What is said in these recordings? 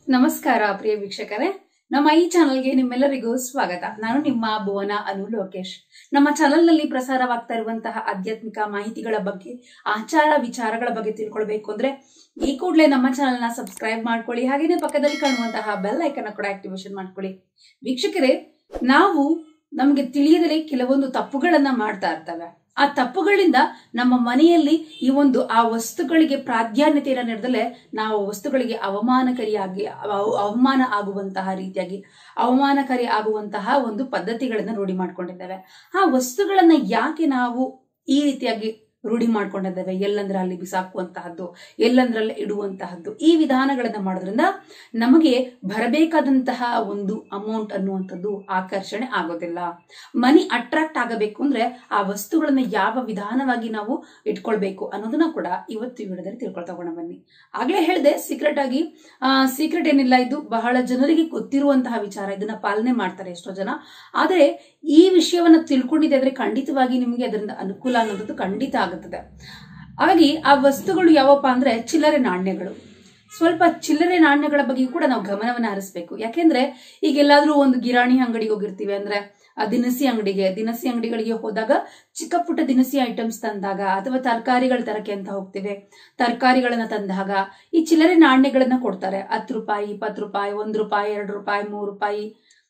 ನಮಸ್ಕಾರ ಪ್ರಿಯ ವೀಕ್ಷಕರೇ ನಮ್ಮ ಈ ಚಾನಲ್ಗೆ ನಿಮ್ಮೆಲ್ಲರಿಗೂ ಸ್ವಾಗತ ನಾನು ನಿಮ್ಮ ಭುವನ ಅನು ಲೋಕೇಶ್ ನಮ್ಮ ಚಾನೆಲ್ನಲ್ಲಿ ಪ್ರಸಾರವಾಗ್ತಾ ಇರುವಂತಹ ಆಧ್ಯಾತ್ಮಿಕ ಮಾಹಿತಿಗಳ ಬಗ್ಗೆ ಆಚಾರ ವಿಚಾರಗಳ ಬಗ್ಗೆ ತಿಳ್ಕೊಳ್ಬೇಕು ಅಂದ್ರೆ ಈ ಕೂಡಲೇ ನಮ್ಮ ಚಾನೆಲ್ನ ಸಬ್ಸ್ಕ್ರೈಬ್ ಮಾಡ್ಕೊಳ್ಳಿ ಹಾಗೇನೆ ಪಕ್ಕದಲ್ಲಿ ಕಾಣುವಂತಹ ಬೆಲ್ ಐಕನ್ ಕೂಡ ಆಕ್ಟಿವೇಶನ್ ಮಾಡ್ಕೊಳ್ಳಿ ವೀಕ್ಷಕರೇ ನಾವು ನಮಗೆ ತಿಳಿಯದಲೇ ಕೆಲವೊಂದು ತಪ್ಪುಗಳನ್ನ ಮಾಡ್ತಾ ಇರ್ತವೆ ಆ ತಪ್ಪುಗಳಿಂದ ನಮ್ಮ ಮನೆಯಲ್ಲಿ ಈ ಒಂದು ಆ ವಸ್ತುಗಳಿಗೆ ಪ್ರಾಧಾನ್ಯತೆಯನ್ನು ನೀಡದಲೆ ನಾವು ವಸ್ತುಗಳಿಗೆ ಅವಮಾನಕಾರಿಯಾಗಿ ಅವ- ಅವಮಾನ ಆಗುವಂತಹ ರೀತಿಯಾಗಿ ಅವಮಾನಕಾರಿ ಆಗುವಂತಹ ಒಂದು ಪದ್ಧತಿಗಳನ್ನ ರೂಢಿ ಮಾಡ್ಕೊಂಡಿದ್ದೇವೆ ಆ ವಸ್ತುಗಳನ್ನ ಯಾಕೆ ನಾವು ಈ ರೀತಿಯಾಗಿ ರೂಢಿ ಮಾಡ್ಕೊಂಡಿದ್ದೇವೆ ಎಲ್ಲಂದ್ರೆ ಅಲ್ಲಿ ಬಿಸಾಕುವಂತಹದ್ದು ಎಲ್ಲಂದ್ರಲ್ಲಿ ಇಡುವಂತಹದ್ದು ಈ ವಿಧಾನಗಳನ್ನ ಮಾಡೋದ್ರಿಂದ ನಮಗೆ ಬರಬೇಕಾದಂತಹ ಒಂದು ಅಮೌಂಟ್ ಅನ್ನುವಂಥದ್ದು ಆಕರ್ಷಣೆ ಆಗೋದಿಲ್ಲ ಮನಿ ಅಟ್ರಾಕ್ಟ್ ಆಗಬೇಕು ಅಂದ್ರೆ ಆ ವಸ್ತುಗಳನ್ನ ಯಾವ ವಿಧಾನವಾಗಿ ನಾವು ಇಟ್ಕೊಳ್ಬೇಕು ಅನ್ನೋದನ್ನ ಕೂಡ ಇವತ್ತು ಈ ವಿಡಿಯೋದಲ್ಲಿ ತಿಳ್ಕೊಳ್ತಾ ಹೋಗೋಣ ಬನ್ನಿ ಆಗ್ಲೇ ಹೇಳಿದೆ ಸೀಕ್ರೆಟ್ ಆಗಿ ಆ ಸೀಕ್ರೆಟ್ ಏನಿಲ್ಲ ಇದು ಬಹಳ ಜನರಿಗೆ ಗೊತ್ತಿರುವಂತಹ ವಿಚಾರ ಇದನ್ನ ಪಾಲನೆ ಮಾಡ್ತಾರೆ ಎಷ್ಟೋ ಜನ ಆದ್ರೆ ಈ ವಿಷಯವನ್ನ ತಿಳ್ಕೊಂಡಿದೆ ಆದ್ರೆ ಖಂಡಿತವಾಗಿ ನಿಮಗೆ ಅದರಿಂದ ಅನುಕೂಲ ಅನ್ನೋದು ಖಂಡಿತ ಆಗುತ್ತದೆ ಹಾಗಾಗಿ ಆ ವಸ್ತುಗಳು ಯಾವಪ್ಪ ಅಂದ್ರೆ ಚಿಲ್ಲರೆ ನಾಣ್ಯಗಳು ಸ್ವಲ್ಪ ಚಿಲ್ಲರೆ ನಾಣ್ಯಗಳ ಬಗ್ಗೆ ಕೂಡ ನಾವು ಗಮನವನ್ನ ಹರಿಸ್ಬೇಕು ಯಾಕೆಂದ್ರೆ ಈಗ ಎಲ್ಲಾದ್ರೂ ಒಂದು ಗಿರಾಣಿ ಅಂಗಡಿಗೆ ಹೋಗಿರ್ತೀವಿ ಅಂದ್ರೆ ಆ ದಿನಸಿ ಅಂಗಡಿಗೆ ದಿನಸಿ ಅಂಗಡಿಗಳಿಗೆ ಹೋದಾಗ ಚಿಕ್ಕ ಪುಟ್ಟ ದಿನಸಿ ಐಟಮ್ಸ್ ತಂದಾಗ ಅಥವಾ ತರಕಾರಿಗಳ ತರಕ್ಕೆ ಅಂತ ಹೋಗ್ತೇವೆ ತರಕಾರಿಗಳನ್ನ ತಂದಾಗ ಈ ಚಿಲ್ಲರೆ ನಾಣ್ಯಗಳನ್ನ ಕೊಡ್ತಾರೆ ಹತ್ತು ರೂಪಾಯಿ ಇಪ್ಪತ್ತು ರೂಪಾಯಿ ಒಂದ್ ರೂಪಾಯಿ ಎರಡು ರೂಪಾಯಿ ಮೂರು ರೂಪಾಯಿ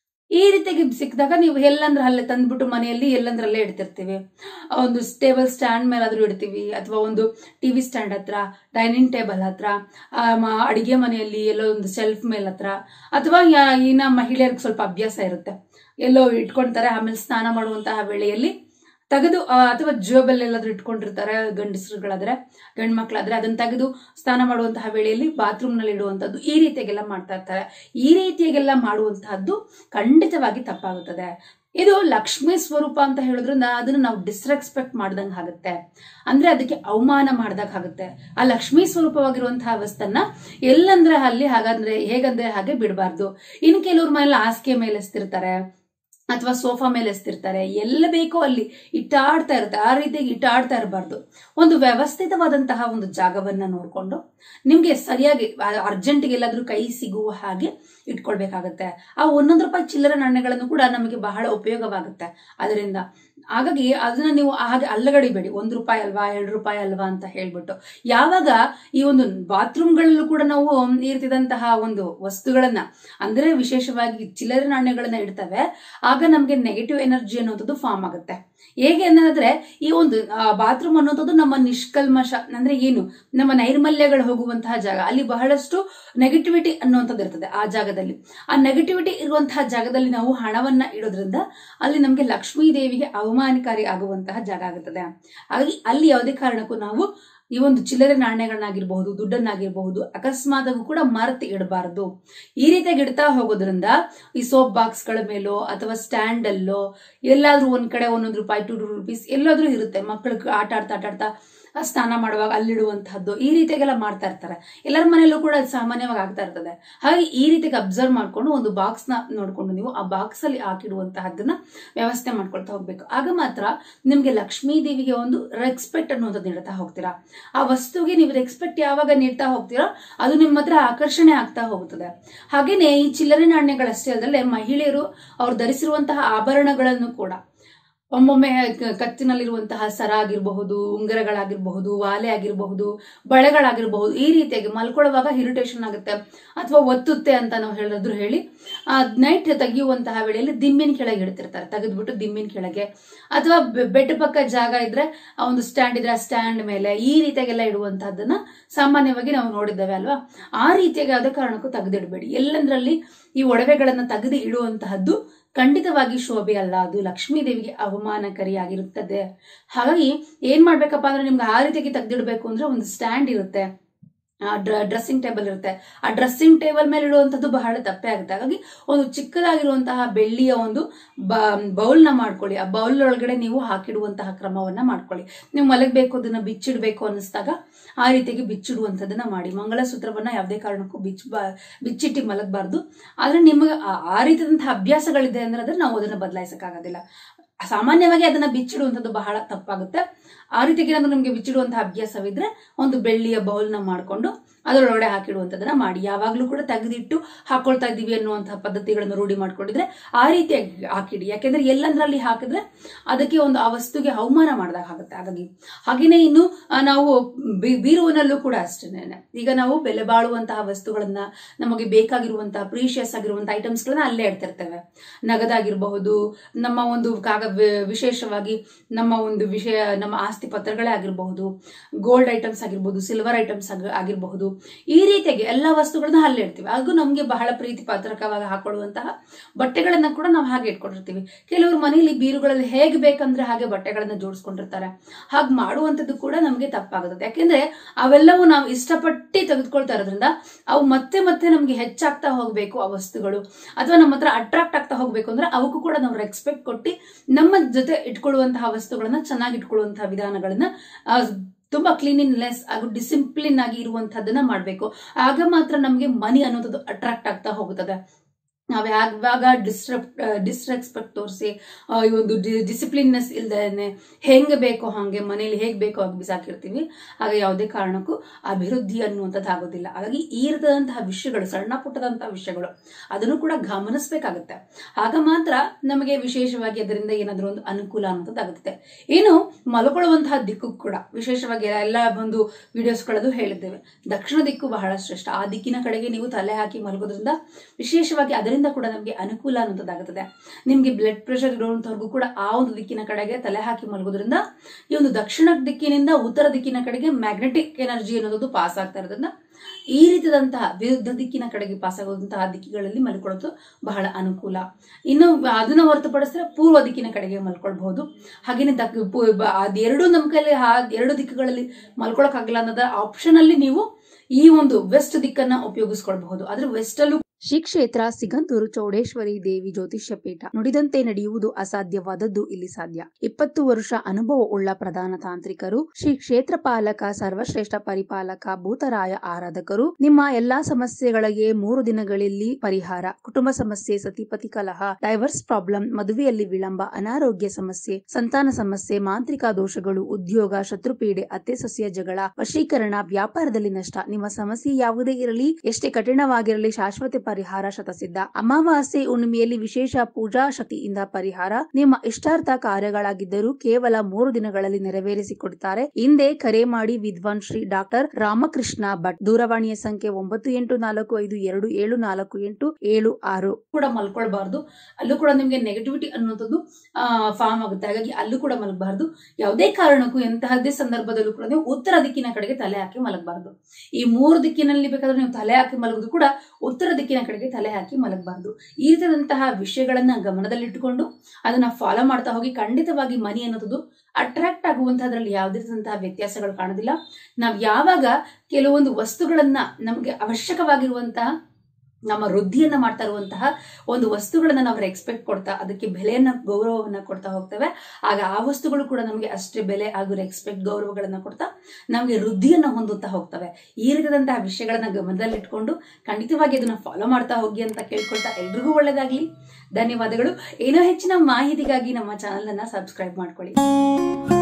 ಈ ರೀತಿಯಾಗಿ ಸಿಕ್ಕಿದಾಗ ನೀವು ಎಲ್ಲಂದ್ರೆ ಅಲ್ಲೇ ತಂದ್ಬಿಟ್ಟು ಮನೆಯಲ್ಲಿ ಎಲ್ಲಂದ್ರಲ್ಲೇ ಇಡ್ತಿರ್ತೀವಿ ಆ ಒಂದು ಟೇಬಲ್ ಸ್ಟ್ಯಾಂಡ್ ಮೇಲಾದ್ರೂ ಇಡ್ತೀವಿ ಅಥವಾ ಒಂದು ಟಿವಿ ಸ್ಟ್ಯಾಂಡ್ ಹತ್ರ ಡೈನಿಂಗ್ ಟೇಬಲ್ ಹತ್ರ ಆ, ಮ- ಅಡಿಗೆ ಮನೆಯಲ್ಲಿ ಎಲ್ಲೋ ಒಂದು ಸೆಲ್ಫ್ ಮೇಲ್ ಹತ್ರ ಅಥವಾ ಯಾ- ಇನ್ನ ಮಹಿಳೆಯರಿಗೆ ಸ್ವಲ್ಪ ಅಭ್ಯಾಸ ಇರುತ್ತೆ ಎಲ್ಲೋ ಇಟ್ಕೊಂತಾರೆ ಆಮೇಲೆ ಸ್ನಾನ ಮಾಡುವಂತಹ ವೇಳೆಯಲ್ಲಿ ತೆಗೆದು ಆ, ಅಥವಾ ಜೋಬಲ್ಲಿ ಎಲ್ಲಾದ್ರೂ ಇಟ್ಕೊಂಡಿರ್ತಾರೆ ಗಂಡಸರುಗಳಾದ್ರೆ ಗಂಡ್ ಮಕ್ಳಾದ್ರೆ ಅದನ್ನ ತೆಗೆದು ಸ್ನಾನ ಮಾಡುವಂತಹ ವೇಳೆಯಲ್ಲಿ ಬಾತ್ರೂಮ್ ನಲ್ಲಿ ಇಡುವಂತದ್ದು ಈ ರೀತಿಯಾಗೆಲ್ಲ ಮಾಡ್ತಾ ಇರ್ತಾರೆ ಈ ರೀತಿಯಾಗೆಲ್ಲ ಮಾಡುವಂತಹದ್ದು ಖಂಡಿತವಾಗಿ ತಪ್ಪಾಗುತ್ತದೆ ಇದು ಲಕ್ಷ್ಮೀ ಸ್ವರೂಪ ಅಂತ ಹೇಳೋದ್ರಿಂದ ಅದನ್ನ ನಾವು ಡಿಸ್ರೆಸ್ಪೆಕ್ಟ್ ಮಾಡ್ದಂಗೆ ಆಗುತ್ತೆ ಅಂದ್ರೆ ಅದಕ್ಕೆ ಅವಮಾನ ಮಾಡ್ದಾಗ ಆಗುತ್ತೆ ಆ ಲಕ್ಷ್ಮೀ ಸ್ವರೂಪವಾಗಿರುವಂತಹ ವಸ್ತನ್ನ ಎಲ್ಲಂದ್ರೆ ಅಲ್ಲಿ ಹಾಗಂದ್ರೆ ಹೇಗಂದ್ರೆ ಹಾಗೆ ಬಿಡಬಾರ್ದು ಇನ್ನು ಕೆಲವ್ರ ಮನೇಲಿ ಹಾಸಿಗೆ ಮೇಲೆ ಎಸ್ತಿರ್ತಾರೆ ಅಥವಾ ಸೋಫಾ ಮೇಲೆ ಎಸ್ತಿರ್ತಾರೆ ಎಲ್ಲ ಬೇಕೋ ಅಲ್ಲಿ ಇಟ್ಟಾಡ್ತಾ ಇರುತ್ತೆ ಆ ರೀತಿಯಾಗಿ ಇಟ್ಟಾಡ್ತಾ ಇರಬಾರ್ದು ಒಂದು ವ್ಯವಸ್ಥಿತವಾದಂತಹ ಒಂದು ಜಾಗವನ್ನ ನೋಡ್ಕೊಂಡು ನಿಮ್ಗೆ ಸರಿಯಾಗಿ ಅರ್ಜೆಂಟ್ಗೆ ಎಲ್ಲಾದ್ರೂ ಕೈ ಸಿಗುವ ಹಾಗೆ ಇಟ್ಕೊಳ್ಬೇಕಾಗತ್ತೆ ಆ ಒಂದೊಂದು ರೂಪಾಯಿ ಚಿಲ್ಲರೆ ನಾಣ್ಯಗಳನ್ನು ಕೂಡ ನಮಗೆ ಬಹಳ ಉಪಯೋಗವಾಗುತ್ತೆ ಅದರಿಂದ ಹಾಗಾಗಿ ಅದನ್ನ ನೀವು ಹಾಗೆ ಅಲ್ಲಗಡಿಬೇಡಿ ಒಂದು ರೂಪಾಯಿ ಅಲ್ವಾ ಎರಡು ರೂಪಾಯಿ ಅಲ್ವಾ ಅಂತ ಹೇಳ್ಬಿಟ್ಟು ಯಾವಾಗ ಈ ಒಂದು ಬಾತ್ರೂಮ್ಗಳಲ್ಲೂ ಕೂಡ ನಾವು ಈ ರೀತಿದಂತಹ ಒಂದು ವಸ್ತುಗಳನ್ನ ಅಂದ್ರೆ ವಿಶೇಷವಾಗಿ ಚಿಲ್ಲರೆ ನಾಣ್ಯಗಳನ್ನ ಇಡ್ತವೆ ಆಗ ನಮಗೆ ನೆಗೆಟಿವ್ ಎನರ್ಜಿ ಅನ್ನೋದು ಫಾರ್ಮ್ ಆಗುತ್ತೆ ಹೇಗೆ ಅನ್ನೋದಾದ್ರೆ ಈ ಒಂದು ಬಾತ್ರೂಮ್ ಅನ್ನೋದು ನಮ್ಮ ನಿಷ್ಕಲ್ಮಶ ಅಂದ್ರೆ ಏನು ನಮ್ಮ ನೈರ್ಮಲ್ಯಗಳು ಹೋಗುವಂತಹ ಜಾಗ ಅಲ್ಲಿ ಬಹಳಷ್ಟು ನೆಗೆಟಿವಿಟಿ ಅನ್ನುವಂಥದ್ದು ಇರ್ತದೆ ಆ ಜಾಗದಲ್ಲಿ ಆ ನೆಗೆಟಿವಿಟಿ ಇರುವಂತಹ ಜಾಗದಲ್ಲಿ ನಾವು ಹಣವನ್ನ ಇಡೋದ್ರಿಂದ ಅಲ್ಲಿ ನಮಗೆ ಲಕ್ಷ್ಮೀ ದೇವಿಗೆ ಅವಮಾನಕಾರಿ ಆಗುವಂತಹ ಜಾಗ ಆಗುತ್ತದೆ ಹಾಗಾಗಿ ಅಲ್ಲಿ ಯಾವುದೇ ಕಾರಣಕ್ಕೂ ನಾವು ಈ ಒಂದು ಚಿಲ್ಲರೆ ನಾಣ್ಯಗಳನ್ನಾಗಿರ್ಬಹುದು ದುಡ್ಡನ್ನಾಗಿರಬಹುದು ಅಕಸ್ಮಾತಾಗೂ ಕೂಡ ಮರೆತು ಇಡಬಾರದು ಈ ರೀತಿಯಾಗಿ ಇಡ್ತಾ ಹೋಗೋದ್ರಿಂದ ಈ ಸೋಪ್ ಬಾಕ್ಸ್ ಗಳ ಮೇಲೋ ಅಥವಾ ಸ್ಟ್ಯಾಂಡ್ ಅಲ್ಲೋ ಎಲ್ಲಾದ್ರೂ ಒಂದ್ ಕಡೆ ಒಂದೊಂದು ರೂಪಾಯಿ ಟು ಟು ರುಪೀಸ್ ಎಲ್ಲಾದ್ರೂ ಇರುತ್ತೆ ಮಕ್ಕಳು ಆಟ ಆಡ್ತಾ ಆಟ ಆಡ್ತಾ ಆ ಸ್ನಾನ ಮಾಡುವಾಗ ಅಲ್ಲಿಡುವಂತಹದ್ದು ಈ ರೀತಿಯಾಗೆಲ್ಲ ಮಾಡ್ತಾ ಇರ್ತಾರೆ ಎಲ್ಲರ ಮನೆಯಲ್ಲೂ ಕೂಡ ಅದು ಸಾಮಾನ್ಯವಾಗಿ ಆಗ್ತಾ ಇರ್ತದೆ ಹಾಗೆ ಈ ರೀತಿಗೆ ಅಬ್ಸರ್ವ್ ಮಾಡ್ಕೊಂಡು ಒಂದು ಬಾಕ್ಸ್ ನ ನೋಡ್ಕೊಂಡು ನೀವು ಆ ಬಾಕ್ಸ್ ಅಲ್ಲಿ ಹಾಕಿಡುವಂತಹದ್ದನ್ನ ವ್ಯವಸ್ಥೆ ಮಾಡ್ಕೊಳ್ತಾ ಹೋಗ್ಬೇಕು ಆಗ ಮಾತ್ರ ನಿಮ್ಗೆ ಲಕ್ಷ್ಮೀ ದೇವಿಗೆ ಒಂದು ರೆಸ್ಪೆಕ್ಟ್ ಅನ್ನುವಂಥದ್ದು ನೀಡ್ತಾ ಹೋಗ್ತೀರಾ ಆ ವಸ್ತುಗೆ ನೀವು ರೆಸ್ಪೆಕ್ಟ್ ಯಾವಾಗ ನೀಡ್ತಾ ಹೋಗ್ತೀರೋ ಅದು ನಿಮ್ಮ ಹತ್ರ ಆಕರ್ಷಣೆ ಆಗ್ತಾ ಹೋಗುತ್ತದೆ ಹಾಗೇನೆ ಈ ಚಿಲ್ಲರೆ ನಾಣ್ಯಗಳಷ್ಟೇ ಅಲ್ಲದೆ ಮಹಿಳೆಯರು ಅವ್ರು ಧರಿಸಿರುವಂತಹ ಆಭರಣಗಳನ್ನು ಕೂಡ ಒಮ್ಮೊಮ್ಮೆ ಕ- ಕತ್ತಿನಲ್ಲಿರುವಂತಹ ಸರ ಆಗಿರಬಹುದು ಉಂಗುರಗಳಾಗಿರಬಹುದು ವಾಲೆ ಆಗಿರಬಹುದು ಬಳೆಗಳಾಗಿರಬಹುದು ಈ ರೀತಿಯಾಗಿ ಮಲ್ಕೊಳ್ಳುವಾಗ ಇರಿಟೇಷನ್ ಆಗುತ್ತೆ ಅಥವಾ ಒತ್ತುತ್ತೆ ಅಂತ ನಾವು ಹೇಳಿದ್ರು ಹೇಳಿ ಆ ನೈಟ್ ತೆಗೆಯುವಂತಹ ವೇಳೆಯಲ್ಲಿ ದಿಂಬಿನ ಕೆಳಗೆ ಇಡ್ತಿರ್ತಾರೆ ತೆಗೆದ್ಬಿಟ್ಟು ದಿಂಬಿನ ಕೆಳಗೆ ಅಥವಾ ಬೆಡ್ ಪಕ್ಕ ಜಾಗ ಇದ್ರೆ ಆ ಒಂದು ಸ್ಟ್ಯಾಂಡ್ ಇದ್ರೆ ಆ ಸ್ಟ್ಯಾಂಡ್ ಮೇಲೆ ಈ ರೀತಿಯಾಗೆಲ್ಲ ಇಡುವಂತಹದ್ದನ್ನ ಸಾಮಾನ್ಯವಾಗಿ ನಾವು ನೋಡಿದ್ದೇವೆ ಅಲ್ವಾ ಆ ರೀತಿಯಾಗಿ ಯಾವುದೇ ಕಾರಣಕ್ಕೂ ತೆಗೆದಿಡಬೇಡಿ ಎಲ್ಲಂದ್ರಲ್ಲಿ ಈ ಒಡವೆಗಳನ್ನ ತೆಗೆದು ಇಡುವಂತಹದ್ದು ಖಂಡಿತವಾಗಿ ಶೋಭೆ ಅಲ್ಲ ಅದು ಲಕ್ಷ್ಮೀ ದೇವಿಗೆ ಅವಮಾನಕಾರಿಯಾಗಿರುತ್ತದೆ ಹಾಗಾಗಿ ಏನ್ ಮಾಡ್ಬೇಕಪ್ಪ ಅಂದ್ರೆ ನಿಮ್ಗೆ ಆ ರೀತಿಯಾಗಿ ತೆಗೆದಿಡ್ಬೇಕು ಅಂದ್ರೆ ಒಂದು ಸ್ಟ್ಯಾಂಡ್ ಇರುತ್ತೆ ಡ್ರೆಸ್ಸಿಂಗ್ ಟೇಬಲ್ ಇರುತ್ತೆ ಆ ಡ್ರೆಸ್ಸಿಂಗ್ ಟೇಬಲ್ ಮೇಲೆ ಇಡುವಂತದ್ದು ಬಹಳ ತಪ್ಪೇ ಆಗುತ್ತೆ ಹಾಗಾಗಿ ಒಂದು ಚಿಕ್ಕದಾಗಿರುವಂತಹ ಬೆಳ್ಳಿಯ ಒಂದು ಬೌಲ್ ನ ಮಾಡ್ಕೊಳ್ಳಿ ಆ ಬೌಲ್ ಒಳಗಡೆ ನೀವು ಹಾಕಿಡುವಂತಹ ಕ್ರಮವನ್ನ ಮಾಡ್ಕೊಳ್ಳಿ ನೀವು ಮಲಗಬೇಕು ಅದನ್ನ ಬಿಚ್ಚಿಡ್ಬೇಕು ಅನ್ನಿಸ್ದಾಗ ಆ ರೀತಿಯಾಗಿ ಬಿಚ್ಚಿಡುವಂಥದ್ದನ್ನ ಮಾಡಿ ಮಂಗಳಸೂತ್ರವನ್ನ ಯಾವುದೇ ಕಾರಣಕ್ಕೂ ಬಿಚ್ಚ ಬಿಚ್ಚಿಟ್ಟಿ ಮಲಗಬಾರ್ದು ಆದ್ರೆ ನಿಮಗೆ ಆ- ಆ ರೀತಿಯಾದಂತಹ ಅಭ್ಯಾಸಗಳಿದೆ ಅಂದ್ರೆ ಅದನ್ನ ನಾವು ಅದನ್ನ ಬದಲಾಯಿಸಕ್ಕಾಗೋದಿಲ್ಲ ಸಾಮಾನ್ಯವಾಗಿ ಅದನ್ನ ಬಿಚ್ಚಿಡುವಂಥದ್ದು ಬಹಳ ತಪ್ಪಾಗುತ್ತೆ ಆ ರೀತಿಗೆ ಏನಾದ್ರು ನಿಮ್ಗೆ ಬಿಚ್ಚಿಡುವಂತಹ ಅಭ್ಯಾಸವಿದ್ರೆ ಒಂದು ಬೆಳ್ಳಿಯ ಬೌಲ್ನ ಮಾಡ್ಕೊಂಡು ಅದರೊಳಗಡೆ ಹಾಕಿಡುವಂಥದ್ದನ್ನ ಮಾಡಿ ಯಾವಾಗಲೂ ಕೂಡ ತೆಗೆದಿಟ್ಟು ಹಾಕೊಳ್ತಾ ಇದ್ದೀವಿ ಅನ್ನುವಂತಹ ಪದ್ಧತಿಗಳನ್ನು ರೂಢಿ ಮಾಡ್ಕೊಂಡಿದ್ರೆ ಆ ರೀತಿಯಾಗಿ ಹಾಕಿಡಿ ಯಾಕೆಂದ್ರೆ ಎಲ್ಲಂದ್ರಲ್ಲಿ ಹಾಕಿದ್ರೆ ಅದಕ್ಕೆ ಒಂದು ಆ ವಸ್ತುಗೆ ಅವಮಾನ ಮಾಡಿದಾಗ ಆಗುತ್ತೆ ಹಾಗಾಗಿ ಹಾಗೇನೆ ಇನ್ನು ಆ, ನಾವು ಬಿ- ಬೀರುವಿನಲ್ಲೂ ಕೂಡ ಅಷ್ಟೇನೆ ಈಗ ನಾವು ಬೆಲೆ ಬಾಳುವಂತಹ ವಸ್ತುಗಳನ್ನ ನಮಗೆ ಬೇಕಾಗಿರುವಂತಹ ಪ್ರೀಶಿಯಸ್ ಆಗಿರುವಂತಹ ಐಟಮ್ಸ್ಗಳನ್ನ ಅಲ್ಲೇ ಇಡ್ತಿರ್ತೇವೆ ನಗದಾಗಿರಬಹುದು ನಮ್ಮ ಒಂದು ಕಾಗ ವಿ- ವಿಶೇಷವಾಗಿ ನಮ್ಮ ಒಂದು ವಿಷಯ ನಮ್ಮ ಆಸ್ತಿ ಪತ್ರಗಳೇ ಆಗಿರಬಹುದು ಗೋಲ್ಡ್ ಐಟಮ್ಸ್ ಆಗಿರ್ಬೋದು ಸಿಲ್ವರ್ ಐಟಮ್ಸ್ ಆಗಿರಬಹುದು ಈ ರೀತಿಯಾಗಿ ಎಲ್ಲ ವಸ್ತುಗಳನ್ನ ಅಲ್ಲೇ ಇಡ್ತೀವಿ ಹಾಗೂ ನಮಗೆ ಬಹಳ ಪ್ರೀತಿ ಪಾತ್ರಕವಾಗಿ ಹಾಕೊಳ್ಳುವಂತಹ ಬಟ್ಟೆಗಳನ್ನ ಕೂಡ ನಾವು ಹಾಗೆ ಇಟ್ಕೊಂಡಿರ್ತೀವಿ ಕೆಲವರು ಮನೆಯಲ್ಲಿ ಬೀರುಗಳಲ್ಲಿ ಹೇಗೆ ಬೇಕಂದ್ರೆ ಹಾಗೆ ಬಟ್ಟೆಗಳನ್ನ ಜೋಡಿಸ್ಕೊಂಡಿರ್ತಾರೆ ಹಾಗೆ ಮಾಡುವಂಥದ್ದು ಕೂಡ ನಮಗೆ ತಪ್ಪಾಗುತ್ತೆ ಯಾಕೆಂದ್ರೆ ಅವೆಲ್ಲವೂ ನಾವು ಇಷ್ಟಪಟ್ಟು ತೆಗೆದುಕೊಳ್ತಾ ಇರೋದ್ರಿಂದ ಅವು ಮತ್ತೆ ಮತ್ತೆ ನಮಗೆ ಹೆಚ್ಚಾಗ್ತಾ ಹೋಗಬೇಕು ಆ ವಸ್ತುಗಳು ಅಥವಾ ನಮ್ಮ ಹತ್ರ ಅಟ್ರಾಕ್ಟ್ ಆಗ್ತಾ ಹೋಗ್ಬೇಕು ಅಂದ್ರೆ ಅವಕ್ಕೂ ಕೂಡ ನಾವು ರೆಸ್ಪೆಕ್ಟ್ ಕೊಟ್ಟು ನಮ್ಮ ಜೊತೆ ಇಟ್ಕೊಳ್ಳುವಂತಹ ವಸ್ತುಗಳನ್ನ ಚೆನ್ನಾಗಿ ಇಟ್ಕೊಳ್ಳುವಂತಹ ವಿಧಾನಗಳನ್ನ ಆ, ತುಂಬಾ ಕ್ಲೀನಿನೆಸ್ ಹಾಗೂ ಡಿಸಿಪ್ಲಿನ್ ಆಗಿ ಇರುವಂತಹದ್ದನ್ನ ಮಾಡ್ಬೇಕು ಆಗ ಮಾತ್ರ ನಮಗೆ ಮನಿ ಅನ್ನೋದು ಅಟ್ರಾಕ್ಟ್ ಆಗ್ತಾ ಹೋಗುತ್ತದೆ ನಾವು ಯಾವಾಗ ಡಿಸ್ಟ್ರಪ್ ಡಿಸ್ರೆಸ್ಪೆಕ್ಟ್ ತೋರಿಸಿ ಈ ಒಂದು ಡಿಸಿಪ್ಲಿನ್ನೆಸ್ ಇಲ್ದೇನೆ ಹೆಂಗೆ ಬೇಕೋ ಹಾಗೆ ಮನೇಲಿ ಹೇಗೆ ಬೇಕೋ ಹಾಗೆ ಬಿಸಾಕಿರ್ತೀವಿ ಆಗ ಯಾವುದೇ ಕಾರಣಕ್ಕೂ ಅಭಿವೃದ್ಧಿ ಅನ್ನುವಂಥದ್ದು ಆಗೋದಿಲ್ಲ ಹಾಗಾಗಿ ಈ ರೀತಿಯಾದಂತಹ ವಿಷಯಗಳು ಸಣ್ಣ ಪುಟ್ಟದಂತಹ ವಿಷಯಗಳು ಅದನ್ನು ಕೂಡ ಗಮನಿಸಬೇಕಾಗುತ್ತೆ ಆಗ ಮಾತ್ರ ನಮಗೆ ವಿಶೇಷವಾಗಿ ಅದರಿಂದ ಏನಾದರೂ ಒಂದು ಅನುಕೂಲ ಅನ್ನೋದಾಗುತ್ತೆ ಇನ್ನು ಮಲ್ಕೊಳ್ಳುವಂತಹ ದಿಕ್ಕು ಕೂಡ ವಿಶೇಷವಾಗಿ ಎಲ್ಲ ಒಂದು ವಿಡಿಯೋಸ್ಗಳದ್ದು ಹೇಳಿದ್ದೇವೆ ದಕ್ಷಿಣ ದಿಕ್ಕು ಬಹಳ ಶ್ರೇಷ್ಠ ಆ ದಿಕ್ಕಿನ ಕಡೆಗೆ ನೀವು ತಲೆ ಹಾಕಿ ಮಲಗೋದ್ರಿಂದ ವಿಶೇಷವಾಗಿ ಅದರಿಂದ ಕೂಡ ನಮಗೆ ಅನುಕೂಲ ಅನ್ನೋದಾಗುತ್ತದೆ ನಿಮಗೆ ಬ್ಲಡ್ ಪ್ರೆಷರ್ ಇರುವಂತವ್ರಿಗೂ ಕೂಡ ಆ ಒಂದು ದಿಕ್ಕಿನ ಕಡೆಗೆ ತಲೆ ಹಾಕಿ ಮಲಗೋದ್ರಿಂದ ಈ ಒಂದು ದಕ್ಷಿಣ ದಿಕ್ಕಿನಿಂದ ಉತ್ತರ ದಿಕ್ಕಿನ ಕಡೆಗೆ ಮ್ಯಾಗ್ನೆಟಿಕ್ ಎನರ್ಜಿ ಅನ್ನೋದು ಪಾಸ್ ಆಗ್ತಾ ಇರೋದ್ರಿಂದ ಈ ರೀತಿಯಾದಂತಹ ವಿರುದ್ಧ ದಿಕ್ಕಿನ ಕಡೆಗೆ ಪಾಸ್ ಆಗುವಂತಹ ದಿಕ್ಕಿಗಳಲ್ಲಿ ಮಲ್ಕೊಳ್ಳೋದು ಬಹಳ ಅನುಕೂಲ ಇನ್ನು ಅದನ್ನ ಹೊರತುಪಡಿಸಿದ್ರೆ ಪೂರ್ವ ದಿಕ್ಕಿನ ಕಡೆಗೆ ಮಲ್ಕೊಳ್ಬಹುದು ಹಾಗೇನೆ ದಕ್ ಪು- ಬ- ಅದೆರಡು ನಮ್ಮ ಕೈಲಿ ಆ ಎರಡು ದಿಕ್ಕುಗಳಲ್ಲಿ ಮಲ್ಕೊಳಕ್ಕಾಗಲ್ಲ ಅನ್ನೋದ ಆಪ್ಷನ್ ಅಲ್ಲಿ ನೀವು ಈ ಒಂದು ವೆಸ್ಟ್ ದಿಕ್ಕನ್ನ ಉಪಯೋಗಿಸ್ಕೊಳ್ಬಹುದು ಆದ್ರೆ ವೆಸ್ಟ್ ಅಲ್ಲೂ ಶ್ರೀ ಕ್ಷೇತ್ರ ಸಿಗಂದೂರು ಚೌಡೇಶ್ವರಿ ದೇವಿ ಜ್ಯೋತಿಷ್ಯ ಪೀಠ ನುಡಿದಂತೆ ನಡೆಯುವುದು ಅಸಾಧ್ಯವಾದದ್ದು ಇಲ್ಲಿ ಸಾಧ್ಯ ಇಪ್ಪತ್ತು ವರ್ಷ ಅನುಭವ ಉಳ್ಳ ಪ್ರಧಾನ ತಾಂತ್ರಿಕರು ಶ್ರೀ ಕ್ಷೇತ್ರ ಪಾಲಕ ಸರ್ವಶ್ರೇಷ್ಠ ಪರಿಪಾಲಕ ಭೂತರಾಯ ಆರಾಧಕರು ನಿಮ್ಮ ಎಲ್ಲಾ ಸಮಸ್ಯೆಗಳಿಗೆ ಮೂರು ದಿನಗಳಲ್ಲಿ ಪರಿಹಾರ ಕುಟುಂಬ ಸಮಸ್ಯೆ ಸತಿಪತಿ ಕಲಹ ಡೈವರ್ಸ್ ಪ್ರಾಬ್ಲಮ್ ಮದುವೆಯಲ್ಲಿ ವಿಳಂಬ ಅನಾರೋಗ್ಯ ಸಮಸ್ಯೆ ಸಂತಾನ ಸಮಸ್ಯೆ ಮಾಂತ್ರಿಕ ದೋಷಗಳು ಉದ್ಯೋಗ ಶತ್ರುಪೀಡೆ ಅತ್ತೆ ಸಸ್ಯ ಜಗಳ ವಶೀಕರಣ ವ್ಯಾಪಾರದಲ್ಲಿ ನಷ್ಟ ನಿಮ್ಮ ಸಮಸ್ಯೆ ಯಾವುದೇ ಇರಲಿ ಎಷ್ಟೇ ಕಠಿಣವಾಗಿರಲಿ ಶಾಶ್ವತ ಪರಿಹಾರ ಶತಸಿದ್ಧ ಅಮಾವಾಸ್ಯೆ ಹುಣ್ಣಿಮೆಯಲ್ಲಿ ವಿಶೇಷ ಪೂಜಾ ಶಕ್ತಿಯಿಂದ ಪರಿಹಾರ ನಿಮ್ಮ ಇಷ್ಟಾರ್ಥ ಕಾರ್ಯಗಳಾಗಿದ್ದರೂ ಕೇವಲ ಮೂರು ದಿನಗಳಲ್ಲಿ ನೆರವೇರಿಸಿಕೊಡುತ್ತಾರೆ ಹಿಂದೆ ಕರೆ ಮಾಡಿ ವಿದ್ವಾನ್ ಶ್ರೀ ಡಾಕ್ಟರ್ ರಾಮಕೃಷ್ಣ ಭಟ್ ದೂರವಾಣಿಯ ಸಂಖ್ಯೆ ಒಂಬತ್ತು ಎಂಟು ನಾಲ್ಕು ಐದು ಎರಡು ಏಳು ನಾಲ್ಕು ಎಂಟು ಏಳು ಆರು ಕೂಡ ಮಲ್ಕೊಳ್ಬಾರ್ದು ಅಲ್ಲೂ ಕೂಡ ನಿಮಗೆ ನೆಗೆಟಿವಿಟಿ ಅನ್ನೋದು ಫಾರ್ಮ್ ಆಗುತ್ತೆ ಹಾಗಾಗಿ ಅಲ್ಲೂ ಕೂಡ ಮಲಗಬಾರ್ದು ಯಾವುದೇ ಕಾರಣಕ್ಕೂ ಎಂತಹದ್ದೇ ಸಂದರ್ಭದಲ್ಲೂ ಕೂಡ ನೀವು ಉತ್ತರ ದಿಕ್ಕಿನ ಕಡೆಗೆ ತಲೆ ಹಾಕಿ ಮಲಗಬಾರ್ದು ಈ ಮೂರು ದಿಕ್ಕಿನಲ್ಲಿ ಬೇಕಾದ್ರೆ ನೀವು ತಲೆ ಹಾಕಿ ಮಲಗೋದು ಕೂಡ ಉತ್ತರ ದಿಕ್ಕಿನ ಕಡೆಗೆ ತಲೆ ಹಾಕಿ ಮಲಗಬಾರ್ದು ಈ ರೀತಿಯಾದಂತಹ ವಿಷಯಗಳನ್ನ ಗಮನದಲ್ಲಿಟ್ಟುಕೊಂಡು ಅದನ್ನ ಫಾಲೋ ಮಾಡ್ತಾ ಹೋಗಿ ಖಂಡಿತವಾಗಿ ಮನಿ ಅನ್ನೋದು ಅಟ್ರಾಕ್ಟ್ ಆಗುವಂತಹದ್ರಲ್ಲಿ ಯಾವುದೇ ರೀತಿಯಾದಂತಹ ವ್ಯತ್ಯಾಸಗಳು ಕಾಣೋದಿಲ್ಲ ನಾವು ಯಾವಾಗ ಕೆಲವೊಂದು ವಸ್ತುಗಳನ್ನ ನಮಗೆ ಅವಶ್ಯಕವಾಗಿರುವಂತಹ ನಮ್ಮ ವೃದ್ಧಿಯನ್ನ ಮಾಡ್ತಾ ಇರುವಂತಹ ಒಂದು ವಸ್ತುಗಳನ್ನ ನಾವು ಎಕ್ಸ್ಪೆಕ್ಟ್ ಕೊಡ್ತಾ ಅದಕ್ಕೆ ಬೆಲೆಯನ್ನ ಗೌರವವನ್ನ ಕೊಡ್ತಾ ಹೋಗ್ತೇವೆ ಆಗ ಆ ವಸ್ತುಗಳು ಕೂಡ ನಮಗೆ ಅಷ್ಟೇ ಬೆಲೆ ಹಾಗೂ ರೆಸ್ಪೆಕ್ಟ್ ಗೌರವಗಳನ್ನ ಕೊಡ್ತಾ ನಮಗೆ ವೃದ್ಧಿಯನ್ನ ಹೊಂದುತ್ತಾ ಹೋಗ್ತವೆ ಈ ರೀತಿಯಾದಂತಹ ವಿಷಯಗಳನ್ನ ಗಮನದಲ್ಲಿಟ್ಕೊಂಡು ಖಂಡಿತವಾಗಿ ಅದನ್ನ ಫಾಲೋ ಮಾಡ್ತಾ ಹೋಗಿ ಅಂತ ಕೇಳ್ಕೊಳ್ತಾ ಎಲ್ರಿಗೂ ಒಳ್ಳೇದಾಗ್ಲಿ ಧನ್ಯವಾದಗಳು ಏನೋ ಹೆಚ್ಚಿನ ಮಾಹಿತಿಗಾಗಿ ನಮ್ಮ ಚಾನಲ್ ಅನ್ನ ಸಬ್ಸ್ಕ್ರೈಬ್ ಮಾಡ್ಕೊಳ್ಳಿ